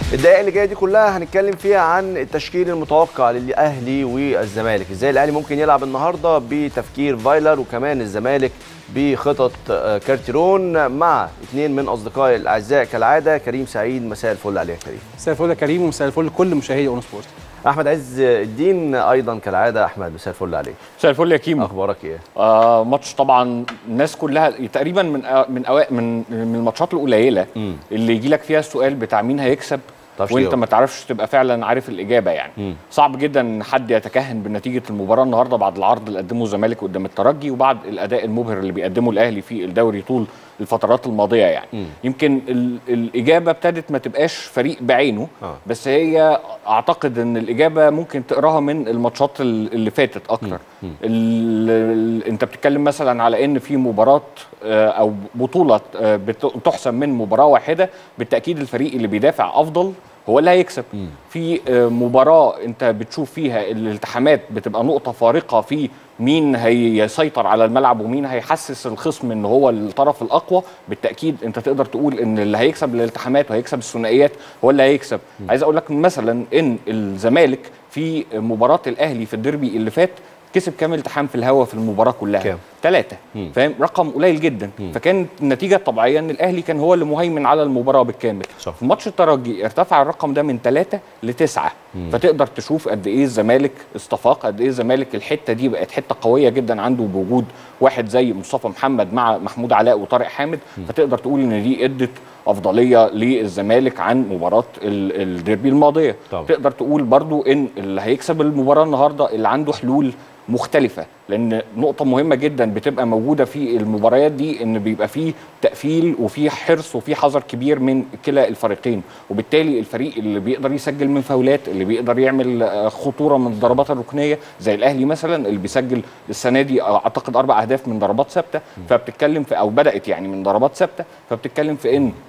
الدقائق اللي جايه دي كلها هنتكلم فيها عن التشكيل المتوقع للاهلي والزمالك ازاي الاهلي ممكن يلعب النهارده بتفكير فايلر وكمان الزمالك بخطط آه، كارتيرون مع اثنين من اصدقائي الاعزاء كالعاده كريم سعيد مساء الفل عليك كريم مساء الفل يا كريم ومساء الفل لكل مشاهدي اون سبورت احمد عز الدين ايضا كالعاده احمد مساء الفل عليك مساء الفل يا كيمو اخبارك ايه آه ماتش طبعا الناس كلها تقريبا من آه من أوا... من من الماتشات القليله مم. اللي يجي لك فيها السؤال بتاع مين هيكسب تعرفش وانت تجاوب. ما تعرفش تبقى فعلا عارف الاجابه يعني مم. صعب جدا ان حد يتكهن بنتيجه المباراه النهارده بعد العرض اللي قدمه الزمالك قدام الترجي وبعد الاداء المبهر اللي بيقدمه الاهلي في الدوري طول الفترات الماضيه يعني مم. يمكن ال... الاجابه ابتدت ما تبقاش فريق بعينه آه. بس هي اعتقد ان الاجابه ممكن تقراها من الماتشات ال- اللي فاتت اكتر مم. ال... ال... انت بتتكلم مثلا على ان في مباراه آه، او بطوله آه، بت- بتحسم من مباراه واحده بالتاكيد الفريق اللي بيدافع افضل هو اللي هيكسب مم. في آه، مباراه انت بتشوف فيها الالتحامات بتبقى نقطه فارقه في مين هيسيطر على الملعب ومين هيحسس الخصم ان هو الطرف الاقوى بالتاكيد انت تقدر تقول ان اللي هيكسب الالتحامات وهيكسب الثنائيات هو اللي هيكسب عايز اقول لك مثلا ان الزمالك في مباراه الاهلي في الديربي اللي فات كسب كام التحام في الهوا في المباراه كلها كام؟ ثلاثة مم. فاهم رقم قليل جدا مم. فكانت النتيجة الطبيعية ان الاهلي كان هو اللي مهيمن على المباراة بالكامل صح. في ماتش الترجي ارتفع الرقم ده من ثلاثة لتسعة مم. فتقدر تشوف قد ايه الزمالك استفاق قد ايه الزمالك الحتة دي بقت حتة قوية جدا عنده بوجود واحد زي مصطفى محمد مع محمود علاء وطارق حامد فتقدر تقول ان دي ادت افضليه للزمالك عن مباراه ال- الديربي الماضيه طبعا. تقدر تقول برضو ان اللي هيكسب المباراه النهارده اللي عنده حلول مختلفة لأن نقطة مهمة جدا بتبقى موجودة في المباريات دي إن بيبقى فيه تقفيل وفيه حرص وفيه حذر كبير من كلا الفريقين وبالتالي الفريق اللي بيقدر يسجل من فاولات اللي بيقدر يعمل آه، خطورة من الضربات الركنية زي الأهلي مثلا اللي بيسجل السنة دي آه، أعتقد أربع أهداف من ضربات ثابتة فبتتكلم في أو بدأت يعني من ضربات ثابتة فبتتكلم في إن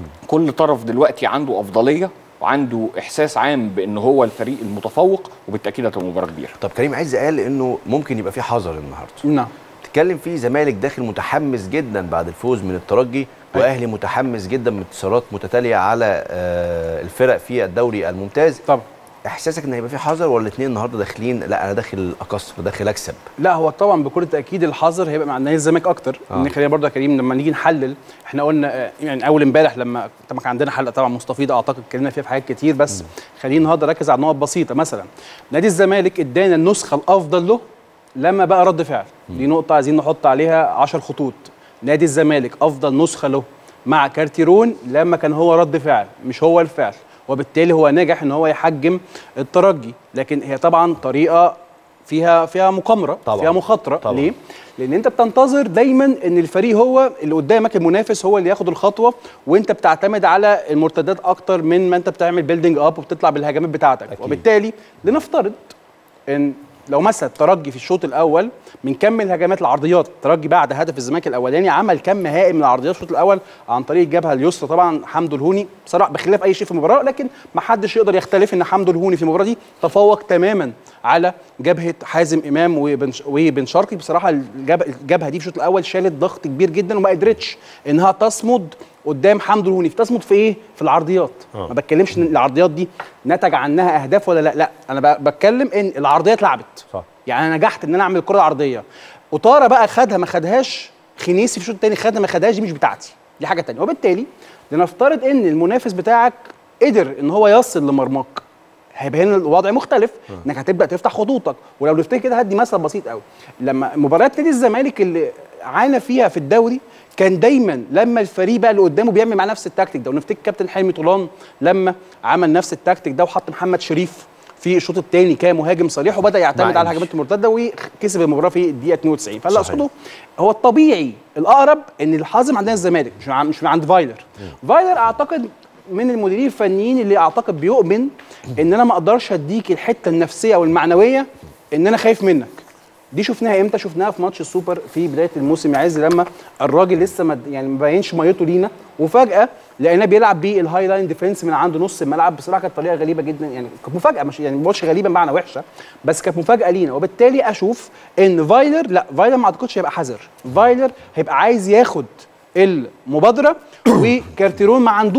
كل طرف دلوقتي عنده افضليه وعنده احساس عام بان هو الفريق المتفوق وبالتاكيد هتبقى مباراه كبيره طب كريم عز قال انه ممكن يبقى في حذر النهارده نعم تتكلم فيه زمالك داخل متحمس جدا بعد الفوز من الترجي واهلي متحمس جدا من انتصارات متتاليه على آه، الفرق في الدوري الممتاز طبعا احساسك ان هيبقى في حذر ولا الاثنين النهارده داخلين لا انا داخل اكسر داخل اكسب لا هو طبعا بكل تاكيد الحظر هيبقى مع نادي الزمالك اكتر آه. آه. ان خلينا برضه يا كريم لما نيجي نحلل احنا قلنا آه، يعني اول امبارح لما طبعا كان عندنا حلقه طبعا مستفيضه اعتقد اتكلمنا فيها في حاجات كتير بس خلينا النهارده نركز على نقط بسيطه مثلا نادي الزمالك ادانا النسخه الافضل له لما بقى رد فعل دي نقطه عايزين نحط عليها 10 خطوط نادي الزمالك افضل نسخه له مع كارتيرون لما كان هو رد فعل مش هو الفعل وبالتالي هو نجح ان هو يحجم الترجي لكن هي طبعا طريقه فيها فيها مقامره طبعاً. فيها مخاطره طبعاً. ليه لان انت بتنتظر دايما ان الفريق هو اللي قدامك المنافس هو اللي ياخد الخطوه وانت بتعتمد على المرتدات اكتر من ما انت بتعمل بيلدينج اب وبتطلع بالهجمات بتاعتك أكيد. وبالتالي لنفترض ان لو مثلا الترجي في الشوط الاول من كم الهجمات العرضيات الترجي بعد هدف الزمالك الاولاني عمل كم هائل من العرضيات في الشوط الاول عن طريق الجبهه اليسرى طبعا حمدو الهوني بصراحه بخلاف اي شيء في المباراه لكن ما حدش يقدر يختلف ان حمدو الهوني في المباراه دي تفوق تماما على جبهه حازم امام وبن وبن شرقي بصراحه الجبهه, الجبهة دي في الشوط الاول شالت ضغط كبير جدا وما قدرتش انها تصمد قدام حمدو الهوني تصمد في ايه في العرضيات آه. ما بتكلمش ان العرضيات دي نتج عنها اهداف ولا لا لا انا ب- بتكلم ان العرضيات لعبت صح. يعني انا نجحت ان انا اعمل الكره العرضيه وطاره بقى خدها ما خدهاش خنيسي في الشوط الثاني خدها ما خدهاش دي مش بتاعتي دي حاجه تانية وبالتالي لنفترض ان المنافس بتاعك قدر ان هو يصل لمرماك هيبقى هنا الوضع مختلف انك هتبدا تفتح خطوطك ولو نفتكر كده هدي مثل بسيط قوي لما مباريات نادي الزمالك اللي عانى فيها في الدوري كان دايما لما الفريق بقى اللي قدامه بيعمل مع نفس التكتيك ده ونفتكر كابتن حلمي طولان لما عمل نفس التكتيك ده وحط محمد شريف في الشوط الثاني كمهاجم صريح وبدا يعتمد مع على إنش. الهجمات المرتده وكسب المباراه في الدقيقه 92 فاللي صحيح. اقصده هو الطبيعي الاقرب ان الحازم عندنا الزمالك مش عن- مش من عند فايلر فايلر اعتقد من المديرين الفنيين اللي اعتقد بيؤمن ان انا ما اقدرش اديك الحته النفسيه والمعنويه ان انا خايف منك دي شفناها امتى شفناها في ماتش السوبر في بدايه الموسم يا عز لما الراجل لسه ما يعني ما باينش ميته لينا وفجاه لقيناه بيلعب بالهاي لاين ديفense من عنده نص الملعب بصراحه كانت طريقه غريبه جدا يعني كانت مفاجاه مش يعني ما بقولش غريبه بمعنى وحشه بس كانت مفاجاه لينا وبالتالي اشوف ان فايلر لا فايلر ما اعتقدش هيبقى حذر فايلر هيبقى عايز ياخد المبادره وكارتيرون ما عندوش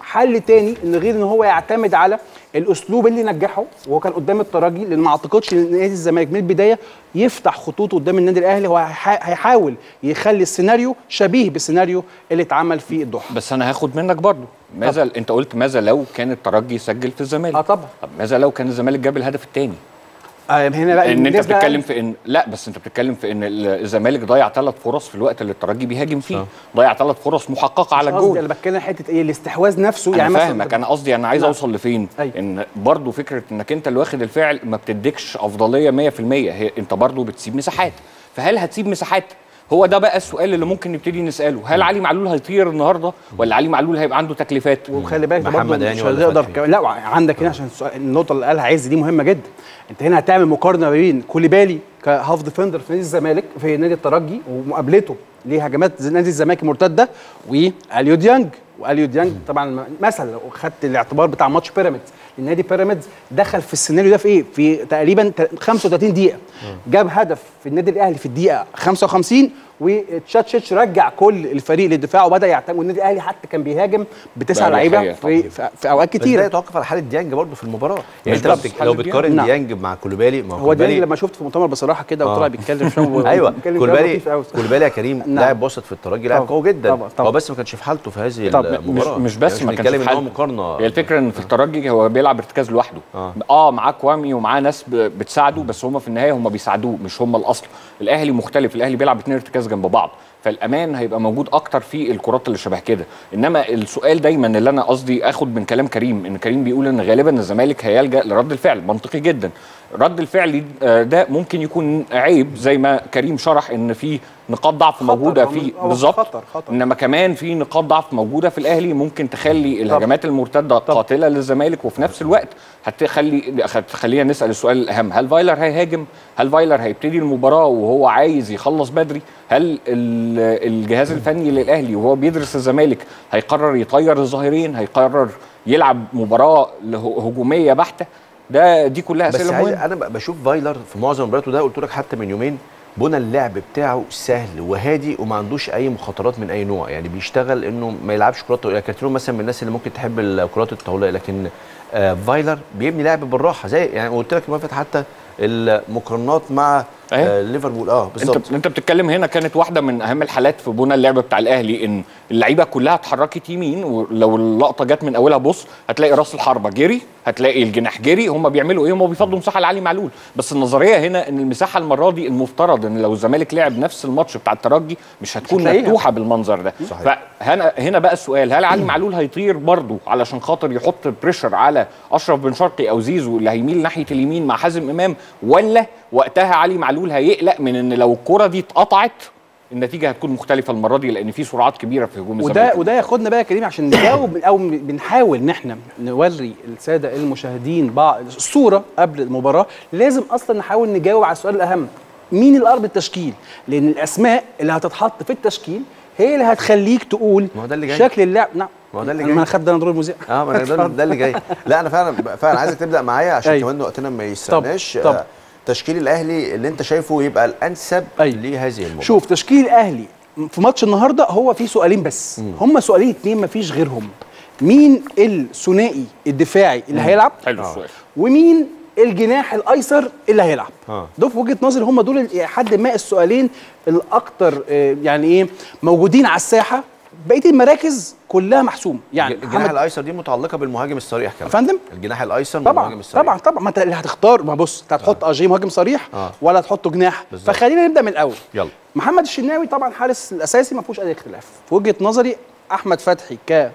حل تاني ان غير ان هو يعتمد على الاسلوب اللي نجحه وهو كان قدام الترجي لان ما اعتقدش ان نادي الزمالك من البدايه يفتح خطوطه قدام النادي الاهلي هو هيح- هيحاول يخلي السيناريو شبيه بالسيناريو اللي اتعمل في الضحى بس انا هاخد منك برضو ماذا انت قلت ماذا لو كان الترجي يسجل في الزمالك اه طبعا طب ماذا لو كان الزمالك جاب الهدف الثاني آه هنا بقى ان انت الناس بقى- بتتكلم في ان لا بس انت بتتكلم في ان ال- الزمالك ضيع ثلاث فرص في الوقت اللي الترجي بيهاجم فيه ضيع ثلاث فرص محققه على مش قصدي، الجول انا بتكلم حته ايه الاستحواذ نفسه انا مثلاً فاهمك انا قصدي انا عايز لا. اوصل لفين أيوة. ان برضو فكره انك انت اللي واخد الفعل ما بتديكش افضليه 100% هي انت برضو بتسيب مساحات فهل هتسيب مساحات هو ده بقى السؤال اللي ممكن نبتدي نساله هل علي معلول هيطير النهارده ولا علي معلول هيبقى عنده تكليفات وخلي بالك ده محمد برضه هاني مش ولا هتقدر فتحي؟ كمان لا عندك هنا عشان السؤال- النقطه اللي قالها عز دي مهمه جدا انت هنا هتعمل مقارنه ما بين كوليبالي كهاف ديفندر في نادي الزمالك في نادي الترجي ومقابلته لهجمات زي نادي الزمالك المرتده واليو ديانج واليو ديانج طبعا مثلا لو خدت الاعتبار بتاع ماتش بيراميدز النادي بيراميدز دخل في السيناريو ده في ايه؟ في تقريبا 35 دقيقه جاب هدف في النادي الاهلي في الدقيقه 55 وتشاتشيتش رجع كل الفريق للدفاع وبدا يعتمد والنادي الاهلي حتى كان بيهاجم بتسع ده لعيبه حقيقة في, في, في اوقات بس ده كتيره يتوقف على حاله ديانج برضه في المباراه يعني انت مش لو, بس بتك... لو حالة بتقارن نعم. ديانج مع كولوبالي ما هو هو ديانج كولوبالي لما شفت في مؤتمر بصراحه كده آه. وطلع بيتكلم شويه ايوه بيتكلم كلام كولوبالي لطيف أوي. كولوبالي يا كريم نعم. لاعب وسط في الترجي لاعب طبعا. قوي جدا طبعا. طبعا. هو بس ما كانش في حالته في هذه طبعا. مش المباراه مش بس يعني ما كانش بنتكلم في ان هو حالته. مقارنه هي الفكره ان في الترجي هو بيلعب ارتكاز لوحده آه. اه, آه معاه كوامي ومعاه ناس ب- بتساعده بس هم في النهايه هم بيساعدوه مش هم الاصل الاهلي مختلف الاهلي بيلعب اتنين ارتكاز جنب بعض فالامان هيبقى موجود اكتر في الكرات اللي شبه كده انما السؤال دايما اللي انا قصدي اخد من كلام كريم ان كريم بيقول ان غالبا الزمالك هيلجا لرد الفعل منطقي جدا رد الفعل آه، ده ممكن يكون عيب زي ما كريم شرح ان في نقاط ضعف موجوده هو- في هو بالظبط خطر- خطر. انما كمان في نقاط ضعف موجوده في الاهلي ممكن تخلي الهجمات المرتده قاتله للزمالك وفي نفس الوقت هتخلي هتخلينا نسال السؤال الاهم هل فايلر هيهاجم هل فايلر هيبتدي المباراه وهو عايز يخلص بدري هل ال- الجهاز الفني للاهلي وهو بيدرس الزمالك هيقرر يطير الظاهرين هيقرر يلعب مباراه له- هجوميه بحته ده دي كلها بس اسئله عايز مهمه انا ب- بشوف فايلر في معظم مبارياته ده قلت لك حتى من يومين بنى اللعب بتاعه سهل وهادي وما عندوش اي مخاطرات من اي نوع يعني بيشتغل انه ما يلعبش كرات طويله كاترون مثلا من الناس اللي ممكن تحب الكرات الطويله لكن آه فايلر بيبني لعب بالراحه زي يعني قلت لك المره اللي فاتت حتى المقارنات مع أهي. آه ليفربول اه بالظبط انت انت بتتكلم هنا كانت واحده من اهم الحالات في بنى اللعب بتاع الاهلي ان اللعيبه كلها اتحركت يمين ولو اللقطه جت من اولها بص هتلاقي راس الحربه جري هتلاقي الجناح جري هم بيعملوا ايه هم بيفضلوا مساحه لعلي معلول بس النظريه هنا ان المساحه المره دي المفترض ان لو الزمالك لعب نفس الماتش بتاع الترجي مش هتكون هتلاقيها. مفتوحه بالمنظر ده صحيح. فهنا هنا بقى السؤال هل علي معلول هيطير برضه علشان خاطر يحط بريشر على اشرف بن شرقي او زيزو اللي هيميل ناحيه اليمين مع حازم امام ولا وقتها علي معلول هيقلق من ان لو الكره دي اتقطعت النتيجه هتكون مختلفه المره دي لان في سرعات كبيره في هجوم وده الزمالك وده ياخدنا بقى يا كريم عشان نجاوب او بنحاول ان احنا نوري الساده المشاهدين بعض الصوره قبل المباراه لازم اصلا نحاول نجاوب على السؤال الاهم مين الارض التشكيل لان الاسماء اللي هتتحط في التشكيل هي اللي هتخليك تقول ما هو ده اللي جاي. شكل اللعب نعم ما هو ده اللي أنا- جاي. ما انا خدت انا دور المذيع اه ما أنا ده, ده اللي جاي لا انا فعلا فعلا عايزك تبدا معايا عشان أيوة. كمان وقتنا ما يسرقناش طب. آه، تشكيل الاهلي اللي انت شايفه يبقى الانسب أيوة. لهذه المباراه شوف تشكيل الاهلي في ماتش النهارده هو فيه سؤالين بس هم سؤالين اتنين مفيش غيرهم مين الثنائي الدفاعي اللي هيلعب حلو السؤال ومين الجناح الايسر اللي هيلعب آه. دول في وجهه نظري هم دول ال- حد ما السؤالين الاكثر آه، يعني ايه موجودين على الساحه بقيه المراكز كلها محسوم يعني الجناح محمد الايسر دي متعلقه بالمهاجم الصريح كمان يا فندم الجناح الايسر من المهاجم طبعا الصريح طبعا طبعا ما انت اللي هتختار ما بص انت هتحط اجي مهاجم صريح آه. ولا تحطه جناح بالظبط. فخلينا نبدا من الاول يلا محمد الشناوي طبعا حارس الاساسي ما فيهوش اي اختلاف في وجهه نظري احمد فتحي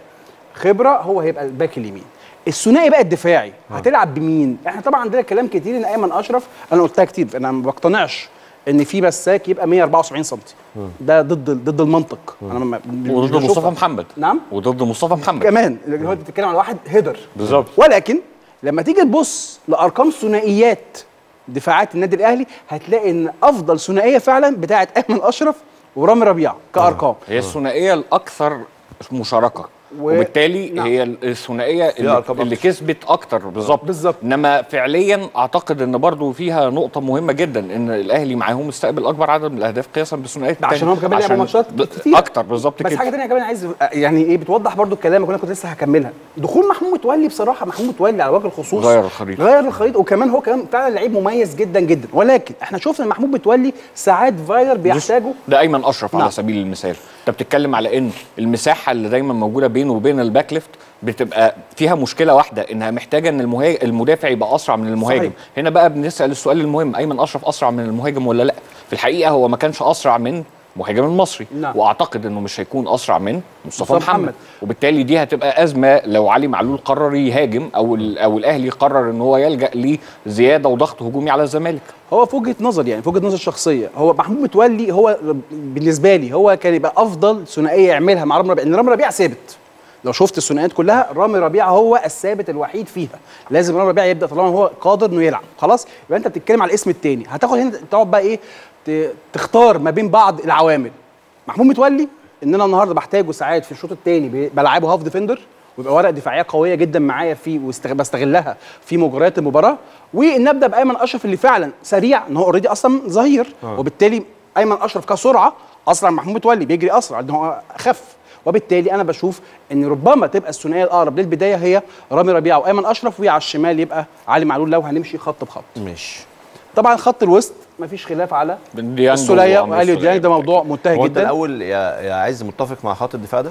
كخبره هو هيبقى الباك اليمين الثنائي بقى الدفاعي هتلعب بمين احنا طبعا عندنا كلام كتير ان ايمن اشرف انا قلتها كتير انا ما بقتنعش ان في مساك يبقى 174 سم ده ضد ضد المنطق انا ما- مش وضد بشوفها. مصطفى محمد نعم وضد مصطفى محمد كمان اللي هو انت بتتكلم على واحد هيدر بالظبط. ولكن لما تيجي تبص لارقام ثنائيات دفاعات النادي الاهلي هتلاقي ان افضل ثنائيه فعلا بتاعه ايمن اشرف ورامي ربيعه كارقام هي الثنائيه الاكثر مشاركه و- وبالتالي نعم. هي الثنائيه اللي, أرقام اللي كسبت اكتر بالظبط بالظبط. انما فعليا اعتقد ان برضو فيها نقطه مهمه جدا ان الاهلي معاهم استقبل اكبر عدد من الاهداف قياسا بالثنائيات ده عشان التانية. هم كمان لعبوا عشان ماتشات ب- كتير. اكتر بالظبط بس كده حاجه ثانيه كمان عايز يعني ايه بتوضح برضو الكلام اللي كنت لسه هكملها دخول محمود متولي بصراحه محمود متولي على وجه الخصوص غير الخريطة. غير الخريطه وكمان هو كمان فعلا لعيب مميز جدا جدا ولكن احنا شفنا إن محمود متولي ساعات فايلر بيحتاجه ده ايمن اشرف نعم. على سبيل المثال انت بتتكلم على ان المساحه اللي دايما موجوده بينه وبين الباك ليفت بتبقى فيها مشكله واحده انها محتاجه ان المهاجم المدافع يبقى اسرع من المهاجم صحيح. هنا بقى بنسال السؤال المهم ايمن اشرف اسرع من المهاجم ولا لا في الحقيقه هو ما كانش اسرع من مهاجم المصري نعم. واعتقد انه مش هيكون اسرع من مصطفى مصطفى محمد. محمد. وبالتالي دي هتبقى ازمه لو علي معلول قرر يهاجم او ال- او الاهلي قرر ان هو يلجا لزياده وضغط هجومي على الزمالك هو في وجهه نظر يعني في وجهه نظر شخصيه هو محمود متولي هو بالنسبه لي هو كان يبقى افضل ثنائيه يعملها مع رامي ربيعه لان رامي ربيعه ثابت لو شفت الثنائيات كلها رامي ربيعه هو الثابت الوحيد فيها لازم رامي ربيعه يبدا طالما هو قادر انه يلعب خلاص يبقى انت بتتكلم على الاسم الثاني هتاخد هنا تقعد بقى ايه ت- تختار ما بين بعض العوامل محمود متولي ان انا النهارده بحتاجه ساعات في الشوط الثاني بلعبه هاف ديفندر ويبقى ورقه دفاعيه قويه جدا معايا فيه وبستغلها في مجريات المباراه وان ابدا بايمن اشرف اللي فعلا سريع ان هو اوريدي اصلا ظهير وبالتالي ايمن اشرف كسرعه اسرع من محمود متولي بيجري اسرع ان هو اخف وبالتالي انا بشوف ان ربما تبقى الثنائيه الاقرب للبدايه هي رامي ربيعه وايمن اشرف وعلى الشمال يبقى علي معلول لو هنمشي خط بخط ماشي طبعا خط الوسط مفيش خلاف على ديانج السوليه وعمرو واليو السولية. ديانج ده موضوع منتهي هو انت جدا الاول يا يا عز متفق مع خط الدفاع ده؟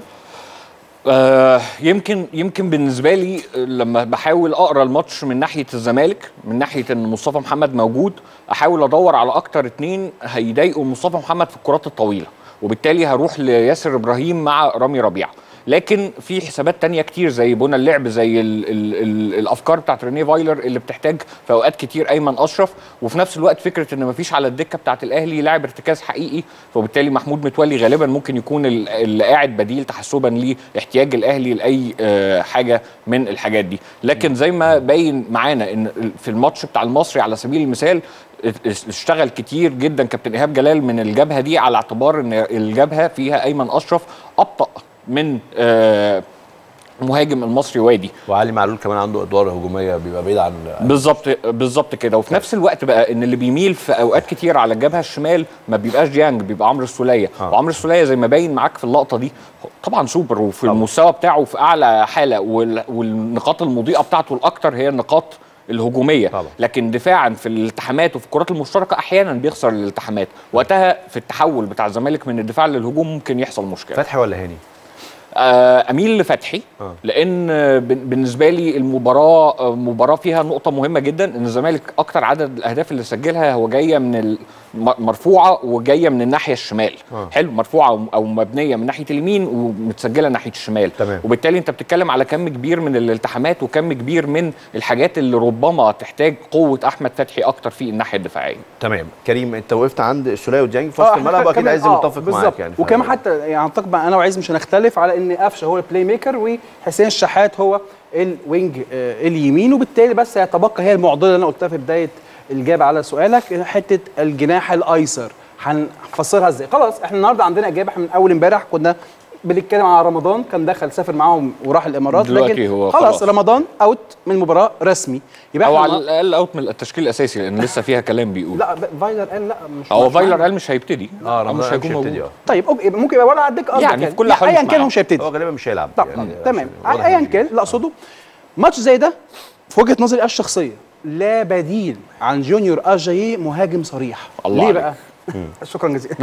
آه يمكن يمكن بالنسبه لي آه، لما بحاول اقرا الماتش من ناحيه الزمالك من ناحيه ان مصطفى محمد موجود احاول ادور على اكتر اتنين هيضايقوا مصطفى محمد في الكرات الطويله وبالتالي هروح لياسر ابراهيم مع رامي ربيعه لكن في حسابات تانية كتير زي بنى اللعب زي ال ال ال الافكار بتاعت رينيه فايلر اللي بتحتاج في اوقات كتير ايمن اشرف وفي نفس الوقت فكره ان مفيش على الدكه بتاعت الاهلي لاعب ارتكاز حقيقي فبالتالي محمود متولي غالبا ممكن يكون ال- اللي قاعد بديل تحسبا لاحتياج الاهلي لاي آه، حاجه من الحاجات دي لكن زي ما باين معانا ان في الماتش بتاع المصري على سبيل المثال اشتغل كتير جدا كابتن ايهاب جلال من الجبهه دي على اعتبار ان الجبهه فيها ايمن اشرف ابطا من آه، مهاجم المصري وادي وعلي معلول كمان عنده ادوار هجوميه بيبقى بعيد عن بالظبط بالظبط كده وفي نفس الوقت بقى ان اللي بيميل في اوقات كتير على الجبهه الشمال ما بيبقاش ديانج بيبقى عمرو السوليه آه. وعمرو السوليه زي ما باين معاك في اللقطه دي طبعا سوبر وفي طبعا. المستوى بتاعه في اعلى حاله وال- والنقاط المضيئه بتاعته الاكتر هي النقاط الهجوميه طبعا. لكن دفاعا في الالتحامات وفي الكرات المشتركه احيانا بيخسر الالتحامات وقتها في التحول بتاع الزمالك من الدفاع للهجوم ممكن يحصل مشكله فتحي ولا هاني؟ آه، اميل لفتحي آه. لان آه، بن- بالنسبه لي المباراه آه، مباراه فيها نقطه مهمه جدا ان الزمالك اكتر عدد الاهداف اللي سجلها هو جايه من ال- م- مرفوعه وجايه من الناحيه الشمال آه. حلو مرفوعه او- او مبنيه من ناحيه اليمين ومتسجله ناحيه الشمال تمام. وبالتالي انت بتتكلم على كم كبير من الالتحامات وكم كبير من الحاجات اللي ربما تحتاج قوه احمد فتحي اكتر في الناحيه الدفاعيه تمام كريم انت وقفت عند السوليه وديانج في آه، وسط إحنا الملعب واكيد كمان- عايز آه، متفق معاك بالظبط. يعني وكمان حتى يعني اعتقد بقى انا وعايز مش هنختلف على ان قفشه هو البلاي ميكر وحسين الشحات هو الوينج آه، اليمين وبالتالي بس هيتبقى هي المعضله اللي انا قلتها في بدايه الاجابه على سؤالك حته الجناح الايسر هنفسرها ازاي خلاص احنا النهارده عندنا اجابه احنا من اول امبارح كنا بنتكلم على رمضان كان دخل سافر معاهم وراح الامارات دلوقتي لكن هو خلاص خلاص. رمضان اوت من المباراه رسمي يبقى او احنا على النهار- الاقل اوت من التشكيل الاساسي لان لسه فيها كلام بيقول لا ب- فايلر قال لا مش هو مش فايلر معانا. قال مش هيبتدي اه أو رمضان مش موجود. هيبتدي اه طيب أوكي، ممكن يبقى ولا عدك قصدك يعني في كل الأحوال ايا مش كان هو معاه. مش هيبتدي هو غالبا مش هيلعب طب يعني تمام عشان واضح ايا إن كان لا اقصده ماتش زي ده في وجهه نظري الشخصيه لا بديل عن جونيور اجاييه مهاجم صريح الله ليه عليك. بقى شكرا جزيلا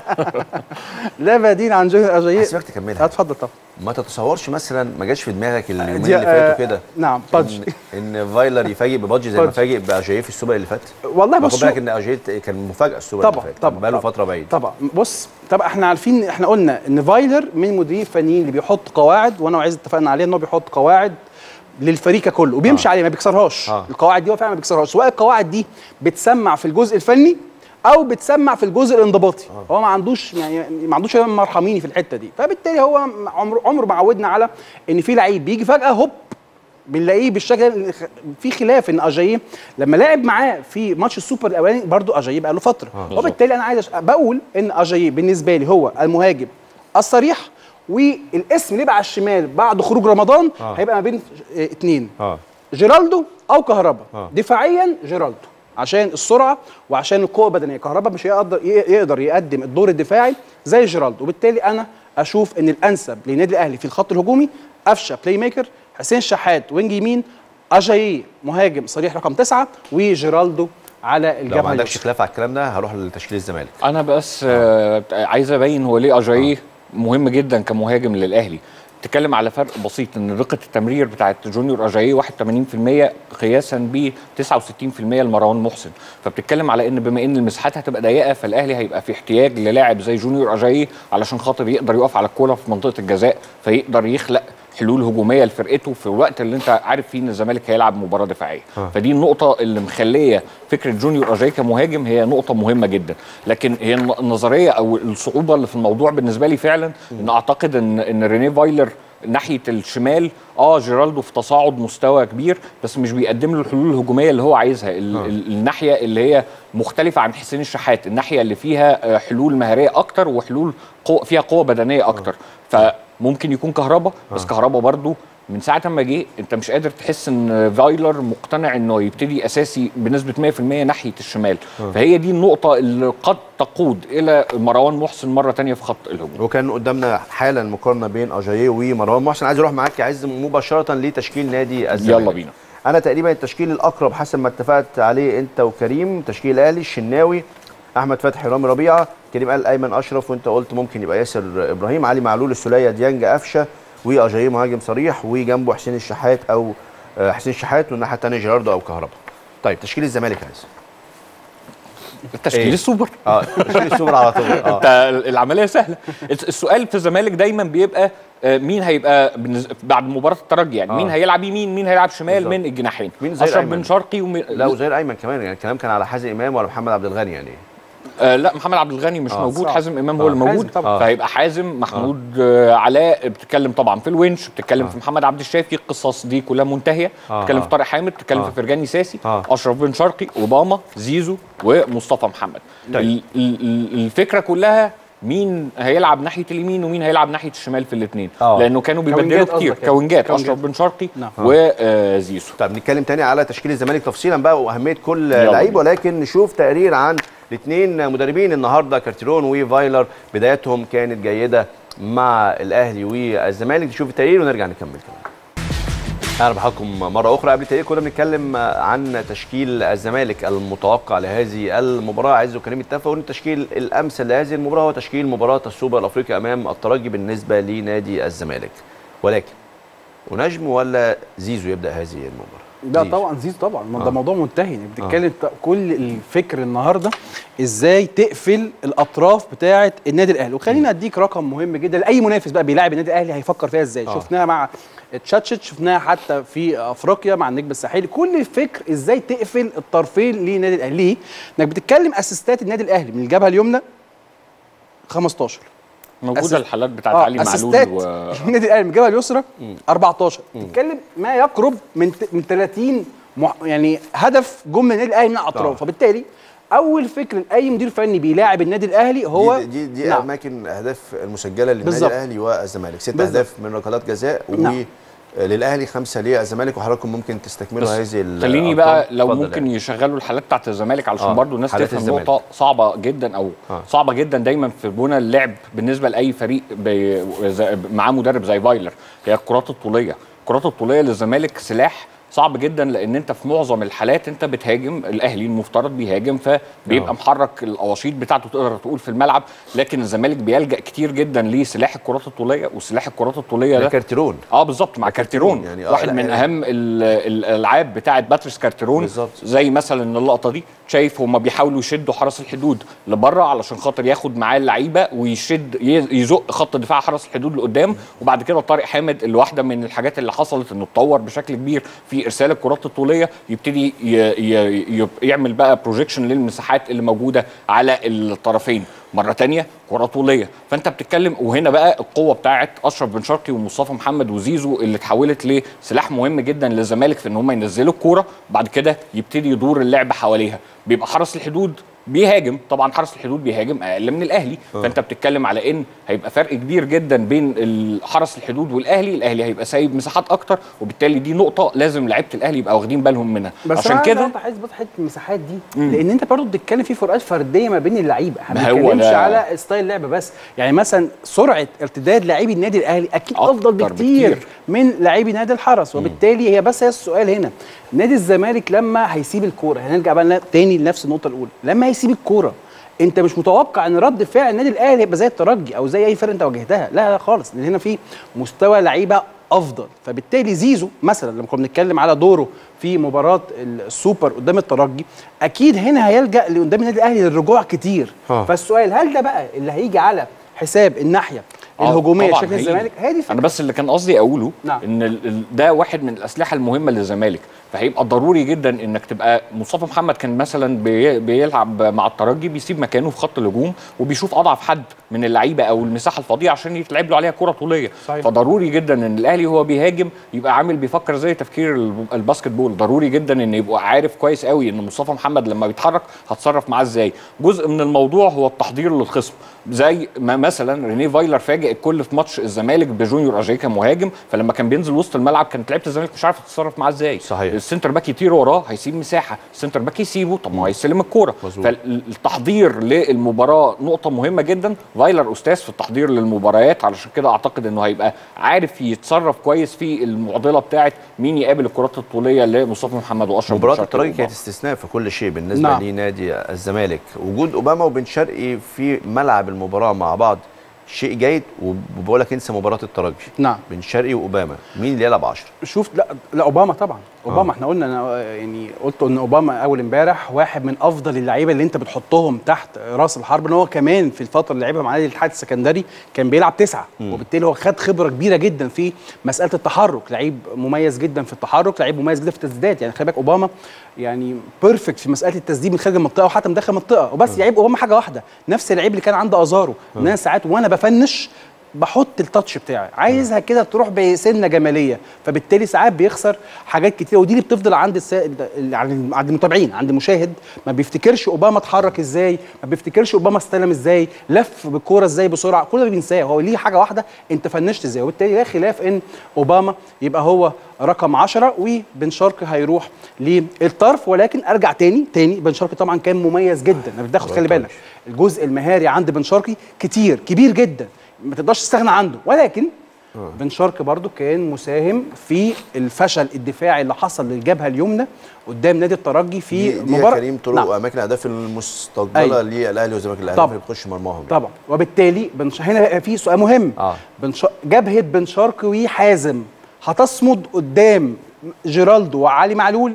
لا بديل عن جونيور اجاييه هسيبك تكملها اتفضل طب ما تتصورش مثلا ما جاش في دماغك اليومين دي- اللي فاتوا آه، كده نعم بادج ان ان فايلر يفاجئ ببادجي زي ما بادجي. فاجئ باجاييه في السوبر اللي فات والله خد بص بالك ان اجاييه كان مفاجاه السوبر اللي طبعا فات طبعا بقاله طبعاً. فتره بعيد طبعا بص طبعا احنا عارفين احنا قلنا ان فايلر من المديرين الفنيين اللي بيحط قواعد وانا وعايز اتفقنا عليه ان هو بيحط قواعد للفريق كله وبيمشي آه. عليه ما بيكسرهاش آه. القواعد دي هو فعلا ما بيكسرهاش سواء القواعد دي بتسمع في الجزء الفني او بتسمع في الجزء الانضباطي آه. هو ما عندوش يعني ما عندوش مرحميني في الحته دي فبالتالي هو عمره عمره ما عودنا على ان في لعيب بيجي فجاه هوب بنلاقيه بالشكل ده في خلاف ان اجاييه لما لعب معاه في ماتش السوبر الاولاني برضو اجاييه بقى له فتره آه. وبالتالي انا عايز أش- بقول ان اجاييه بالنسبه لي هو المهاجم الصريح والاسم اللي يبقى على الشمال بعد خروج رمضان آه. هيبقى ما بين آه، اتنين اه جيرالدو او كهربا آه. دفاعيا جيرالدو عشان السرعه وعشان القوه البدنيه كهربا مش هيقدر يقدر يقدم الدور الدفاعي زي جيرالدو وبالتالي انا اشوف ان الانسب للنادي الاهلي في الخط الهجومي قفشه بلاي ميكر حسين شحات وينج يمين اجاييه مهاجم صريح رقم تسعة وجيرالدو على لو ما الجبهه عندكش اليسرى خلاف على الكلام ده هروح لتشكيل الزمالك انا بس آه. عايز ابين هو ليه اجاييه مهم جدا كمهاجم للاهلي تتكلم على فرق بسيط ان دقه التمرير بتاعت جونيور اجاييه 81% قياسا ب 69% لمروان محسن فبتتكلم على ان بما ان المساحات هتبقى ضيقه فالاهلي هيبقى في احتياج للاعب زي جونيور اجاييه علشان خاطر يقدر يقف على الكوره في منطقه الجزاء فيقدر يخلق حلول هجوميه لفرقته في الوقت اللي انت عارف فيه ان الزمالك هيلعب مباراه دفاعيه آه. فدي النقطه اللي مخليه فكره جونيور اجاي كمهاجم هي نقطه مهمه جدا لكن هي الن- النظريه او الصعوبه اللي في الموضوع بالنسبه لي فعلا ان اعتقد ان ان رينيه فايلر ناحيه الشمال اه جيرالدو في تصاعد مستوى كبير بس مش بيقدم له الحلول الهجوميه اللي هو عايزها ال آه. ال الناحيه اللي هي مختلفه عن حسين الشحات الناحيه اللي فيها آه، حلول مهاريه اكتر وحلول قو فيها قوه بدنيه اكتر فممكن يكون كهربا بس كهربا برضو من ساعه ما جه انت مش قادر تحس ان فايلر مقتنع انه يبتدي اساسي بنسبه 100% ناحيه الشمال فهي دي النقطه اللي قد تقود الى مروان محسن مره تانية في خط الهجوم وكان قدامنا حالا مقارنه بين اجاييه ومروان محسن عايز اروح معاك يا عز مباشره لتشكيل نادي الزمالك يلا بينا انا تقريبا التشكيل الاقرب حسب ما اتفقت عليه انت وكريم تشكيل الاهلي الشناوي احمد فتحي رامي ربيعه كريم قال ايمن اشرف وانت قلت ممكن يبقى ياسر ابراهيم علي معلول السوليه ديانج قفشه واجاييه مهاجم صريح وجنبه حسين الشحات او آه، حسين الشحات والناحيه الثانيه جيراردو او كهربا طيب تشكيل الزمالك يا عز التشكيل إيه؟ السوبر اه تشكيل السوبر على طول اه انت العمليه سهله السؤال في الزمالك دايما بيبقى آه، مين هيبقى بالنز- بعد مباراه الترجي يعني آه. مين هيلعب يمين مين هيلعب شمال بالظبط. من الجناحين مين زي اشرف أيمن؟ بن شرقي ومين لا وزير ايمن كمان يعني الكلام كان على حازم امام ولا محمد عبد الغني يعني آه لا محمد عبد الغني مش آه، موجود صعب. حازم امام آه، هو اللي حازم موجود طبعاً. فهيبقى حازم محمود آه علاء بتتكلم طبعا في الونش بتتكلم في محمد عبد الشافي القصص دي كلها منتهيه آه، بتتكلم آه. في طارق حامد بتتكلم آه. في فرجاني ساسي آه. اشرف بن شرقي اوباما زيزو ومصطفى محمد طيب. ال- ال- ال- الفكره كلها مين هيلعب ناحيه اليمين ومين هيلعب ناحيه الشمال في الاثنين آه. لانه كانوا بيبدلوا كوينجات كتير قصدك يعني. كوينجات كوينجات. اشرف بن شرقي نعم. وزيزو طب نتكلم تاني على تشكيل الزمالك تفصيلا بقى واهميه كل يلا لعيب بينا. ولكن نشوف تقرير عن الاثنين مدربين النهارده كارتيرون وفايلر بدايتهم كانت جيده مع الاهلي والزمالك نشوف التقرير ونرجع نكمل كمان اهلا بحضراتكم مره اخرى قبل التقرير كنا بنتكلم عن تشكيل الزمالك المتوقع لهذه المباراه عز وكريم اتفقوا ان التشكيل الامثل لهذه المباراه هو تشكيل مباراه السوبر الافريقي امام الترجي بالنسبه لنادي الزمالك ولكن ونجم ولا زيزو يبدا هذه المباراه لا زيزو. طبعا زيزو طبعا ما آه. ده موضوع منتهي يعني بتتكلم ط- كل الفكر النهارده ازاي تقفل الاطراف بتاعه النادي الاهلي وخليني اديك رقم مهم جدا لاي منافس بقى بيلاعب النادي الاهلي هيفكر فيها ازاي آه. شفناها مع تشاتشيتش شفناها حتى في افريقيا مع النجم الساحلي كل الفكر ازاي تقفل الطرفين للنادي الاهلي ليه انك بتتكلم اسيستات النادي الاهلي من الجبهه اليمنى 15 موجوده أسيست- الحالات بتاعت اه علي معلول اسيستات و... النادي الاهلي من الجبهه اليسرى 14 تتكلم ما يقرب من ت- من 30 مح... يعني هدف جم من النادي الاهلي من آه. الاطراف فبالتالي اول فكر لاي مدير فني بيلاعب النادي الاهلي هو دي دي, دي نعم. اماكن اهداف المسجله للنادي بالظبط. الاهلي والزمالك ست بالظبط. اهداف من ركلات جزاء نعم. وللاهلي خمسه للزمالك وحضراتكم ممكن تستكملوا بس هذه ال- خليني الأرقام. بقى لو اتفضل ممكن يعني. يشغلوا الحالات بتاعت الزمالك علشان آه، برضو الناس حالات تفهم الزمالك. نقطه صعبه جدا او آه. صعبه جدا دايما في بنى اللعب بالنسبه لاي فريق بي- زي- معاه مدرب زي فايلر هي الكرات الطوليه الكرات الطوليه للزمالك سلاح صعب جدا لان انت في معظم الحالات انت بتهاجم الاهلي المفترض بيهاجم فبيبقى آه. محرك الاواشيط بتاعته تقدر تقول في الملعب لكن الزمالك بيلجا كتير جدا لسلاح الكرات الطوليه وسلاح الكرات الطوليه ده ده كارتيرون اه بالظبط مع كارتيرون يعني آه، واحد لا، من يعني- اهم ال- الالعاب بتاعه باتريس كارتيرون بالظبط. زي مثلا اللقطه دي شايف هما بيحاولوا يشدوا حرس الحدود لبره علشان خاطر ياخد معاه اللعيبه ويشد ي- يزق خط دفاع حرس الحدود لقدام وبعد كده طارق حامد اللي واحده من الحاجات اللي حصلت انه اتطور بشكل كبير في ارسال الكرات الطوليه يبتدي ي- ي- ي- يعمل بقى بروجيكشن للمساحات اللي موجوده على الطرفين مره تانية كره طوليه فانت بتتكلم وهنا بقى القوه بتاعت اشرف بن شرقي ومصطفى محمد وزيزو اللي اتحولت لسلاح مهم جدا للزمالك في ان هم ينزلوا الكوره بعد كده يبتدي يدور اللعب حواليها بيبقى حرس الحدود بيهاجم طبعا حرس الحدود بيهاجم اقل من الاهلي آه. فانت بتتكلم على ان هيبقى فرق كبير جدا بين ال- حرس الحدود والاهلي الاهلي هيبقى سايب مساحات اكتر وبالتالي دي نقطه لازم لعيبه الاهلي يبقى واخدين بالهم منها بس عشان أنا كده عايز عايز بس حته المساحات دي لان انت برضه بتتكلم في فروقات فرديه ما بين اللعيبه احنا ما ما هو بنتكلمش ده. على ستايل لعب بس يعني مثلا سرعه ارتداد لاعبي النادي الاهلي اكيد أكتر افضل بكتير, بكتير. من لاعبي نادي الحرس وبالتالي هي بس هي السؤال هنا نادي الزمالك لما هيسيب الكوره هنرجع بقى لنا- تاني لنفس النقطه الاولى لما هيسيب الكوره انت مش متوقع ان رد فعل النادي الاهلي هيبقى زي الترجي او زي اي فرقه انت واجهتها لا لا خالص لان هنا في مستوى لعيبه افضل فبالتالي زيزو مثلا لما كنا بنتكلم على دوره في مباراه السوبر قدام الترجي اكيد هنا هيلجا لقدام النادي الاهلي للرجوع كتير ها. فالسؤال هل ده بقى اللي هيجي على حساب الناحيه آه، الهجوميه طبعاً شكل هيجي. الزمالك هي دي انا الفكره بس اللي كان قصدي اقوله نعم. ان ال- ال- ده واحد من الاسلحه المهمه للزمالك فهيبقى ضروري جدا انك تبقى مصطفى محمد كان مثلا بي بيلعب مع الترجي بيسيب مكانه في خط الهجوم وبيشوف اضعف حد من اللعيبه او المساحه الفاضيه عشان يتلعب له عليها كره طوليه صحيح. فضروري جدا ان الاهلي هو بيهاجم يبقى عامل بيفكر زي تفكير ال- الباسكت بول ضروري جدا ان يبقى عارف كويس قوي ان مصطفى محمد لما بيتحرك هتصرف معاه ازاي جزء من الموضوع هو التحضير للخصم زي ما مثلا رينيه فايلر فاجئ الكل في ماتش الزمالك بجونيور اجاي كمهاجم فلما كان بينزل وسط الملعب كانت لعيبه الزمالك مش عارفه تتصرف معاه ازاي صحيح. السنتر باك يطير وراه هيسيب مساحه السنتر باك يسيبه طب ما هو هيستلم الكوره مظبوط. فالتحضير للمباراه نقطه مهمه جدا فايلر استاذ في التحضير للمباريات علشان كده اعتقد انه هيبقى عارف يتصرف كويس في المعضله بتاعه مين يقابل الكرات الطوليه لمصطفى محمد واشرف بن مباراة شرقي الترجي وأوباما. كانت استثناء في كل شيء بالنسبة نعم. لنادي الزمالك وجود أوباما وبن شرقي في ملعب المباراة مع بعض شيء جيد وبقول لك انسى مباراة الترجي نعم بن شرقي وأوباما مين اللي يلعب 10 شوف لا لا اوباما طبعا اوباما آه. احنا قلنا أنا يعني قلت ان اوباما اول امبارح واحد من افضل اللعيبه اللي انت بتحطهم تحت راس الحرب ان هو كمان في الفتره اللي لعبها مع نادي الاتحاد السكندري كان بيلعب تسعه وبالتالي هو خد خبره كبيره جدا في مساله التحرك لعيب مميز جدا في التحرك لعيب مميز جدا في التسديدات يعني خلي بالك اوباما يعني بيرفكت في مساله التسديد من خارج المنطقه وحتى من داخل المنطقه وبس يعيب اوباما حاجه واحده نفس اللعيب اللي كان عند ازارو ان انا ساعات وانا بفنش بحط التاتش بتاعي عايزها كده تروح بسنه جماليه فبالتالي ساعات بيخسر حاجات كتير ودي اللي بتفضل عند السا... عند عند المتابعين عند المشاهد ما بيفتكرش اوباما اتحرك ازاي ما بيفتكرش اوباما استلم ازاي لف بالكوره ازاي بسرعه كل ده بينساه هو ليه حاجه واحده انت فنشت ازاي وبالتالي لا خلاف ان اوباما يبقى هو رقم 10 وبن شرقي هيروح للطرف ولكن ارجع تاني تاني بن شرقي طبعا كان مميز جدا انا بتاخد خلي بالك الجزء المهاري عند بن شرقي كتير كبير جدا ما تقدرش تستغنى عنه ولكن بن شرقي برضو كان مساهم في الفشل الدفاعي اللي حصل للجبهه اليمنى قدام نادي الترجي في دي, دي يا مباراه كريم طرق نعم. واماكن الاهداف المستقبله أيوة. للاهلي والزمالك الاهداف طبعا. اللي بتخش مرماهم طبعا وبالتالي بن ش... هنا بقى في سؤال مهم آه. بن ش... جبهه بن شرقي وحازم هتصمد قدام جيرالدو وعلي معلول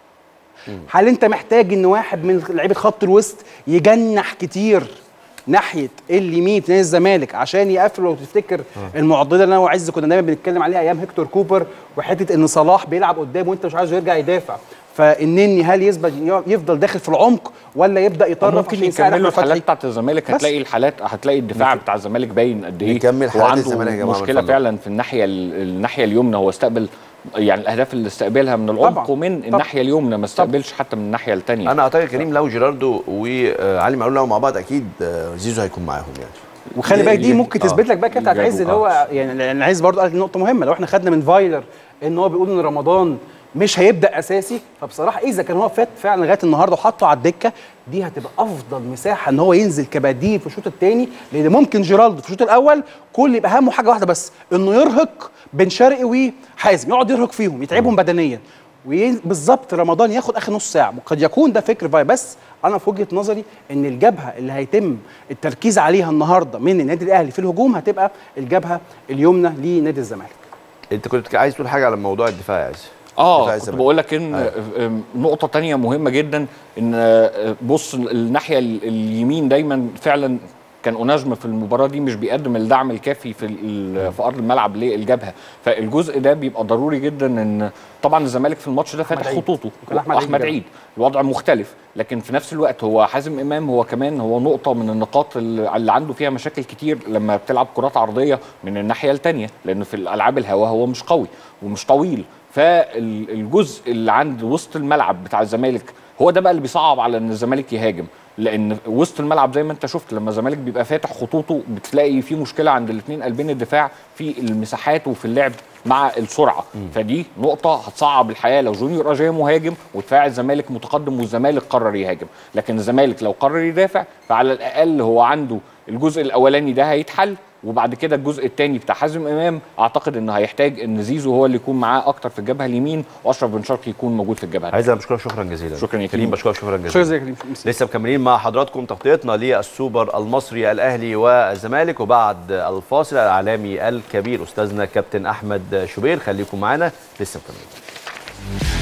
هل انت محتاج ان واحد من لعيبه خط الوسط يجنح كتير ناحيه اليمين في نادي الزمالك عشان يقفل لو تفتكر المعضله اللي انا وعز كنا دايما بنتكلم عليها ايام هيكتور كوبر وحته ان صلاح بيلعب قدام وانت مش عايزه يرجع يدافع فالنني هل يثبت يفضل داخل في العمق ولا يبدا يطرف ممكن عشان يساعد يكملوا أحمد فتحي؟ الحالات بتاعت الزمالك بس. هتلاقي الحالات هتلاقي الدفاع بتاع الزمالك باين قد ايه نكمل حالات وعنده الزمالك يا جماعة من مشكله فضلك. فعلا في الناحيه ال- الناحيه اليمنى هو استقبل يعني الاهداف اللي استقبلها من العمق طبعا. ومن طبعا. الناحيه اليمنى ما استقبلش حتى من الناحيه الثانيه انا اعتقد كريم لو جيراردو وعلي معلول لعبوا مع بعض اكيد آه، زيزو هيكون معاهم يعني وخلي بالك دي ي- ممكن آه. تثبت لك بقى كده بتاعت يجابوا، عز اللي هو يعني انا عايز برضه قال نقطه مهمه لو احنا خدنا من فايلر ان هو بيقول ان رمضان مش هيبدا اساسي فبصراحه اذا كان هو فات فعلا لغايه النهارده وحطه على الدكه دي هتبقى افضل مساحه ان هو ينزل كبديل في الشوط الثاني لان ممكن جيرالدو في الشوط الاول كل يبقى همه حاجه واحده بس انه يرهق بن شرقي وحازم يقعد يرهق فيهم يتعبهم بدنيا وبالظبط رمضان ياخد اخر نص ساعه وقد يكون ده فكر فاي بس انا في وجهه نظري ان الجبهه اللي هيتم التركيز عليها النهارده من النادي الاهلي في الهجوم هتبقى الجبهه اليمنى لنادي الزمالك انت كنت عايز تقول حاجه على موضوع الدفاع يا عز دفاع اه كنت الزمالك. بقول لك ان آه، نقطه تانية مهمه جدا ان آه، بص الناحيه ال- اليمين دايما فعلا كان اوناجم في المباراه دي مش بيقدم الدعم الكافي في ال- في ارض الملعب للجبهه فالجزء ده بيبقى ضروري جدا ان طبعا الزمالك في الماتش ده فاتح عيد. خطوطه وكان أحمد عيد احمد بيلعب. عيد الوضع مختلف لكن في نفس الوقت هو حازم امام هو كمان هو نقطه من النقاط اللي اللي عنده فيها مشاكل كتير لما بتلعب كرات عرضيه من الناحيه الثانيه لانه في الالعاب الهوا هو مش قوي ومش طويل فالجزء اللي عند وسط الملعب بتاع الزمالك هو ده بقى اللي بيصعب على ان الزمالك يهاجم لان وسط الملعب زي ما انت شفت لما الزمالك بيبقى فاتح خطوطه بتلاقي في مشكله عند الاثنين قلبين الدفاع في المساحات وفي اللعب مع السرعه فدي نقطه هتصعب الحياه لو جونيور اجاي مهاجم ودفاع الزمالك متقدم والزمالك قرر يهاجم لكن الزمالك لو قرر يدافع فعلى الاقل هو عنده الجزء الاولاني ده هيتحل وبعد كده الجزء الثاني بتاع حازم امام اعتقد انه هيحتاج ان زيزو هو اللي يكون معاه اكتر في الجبهه اليمين واشرف بن شرقي يكون موجود في الجبهه عايز انا بشكرك شكرا جزيلا شكراً يا كريم كريم. بشكرك شكرا شكرا جزيلا زي كريم لسه مكملين مع حضراتكم تغطيتنا للسوبر المصري الاهلي والزمالك وبعد الفاصل الاعلامي الكبير استاذنا كابتن احمد شوبير خليكم معانا لسه مكملين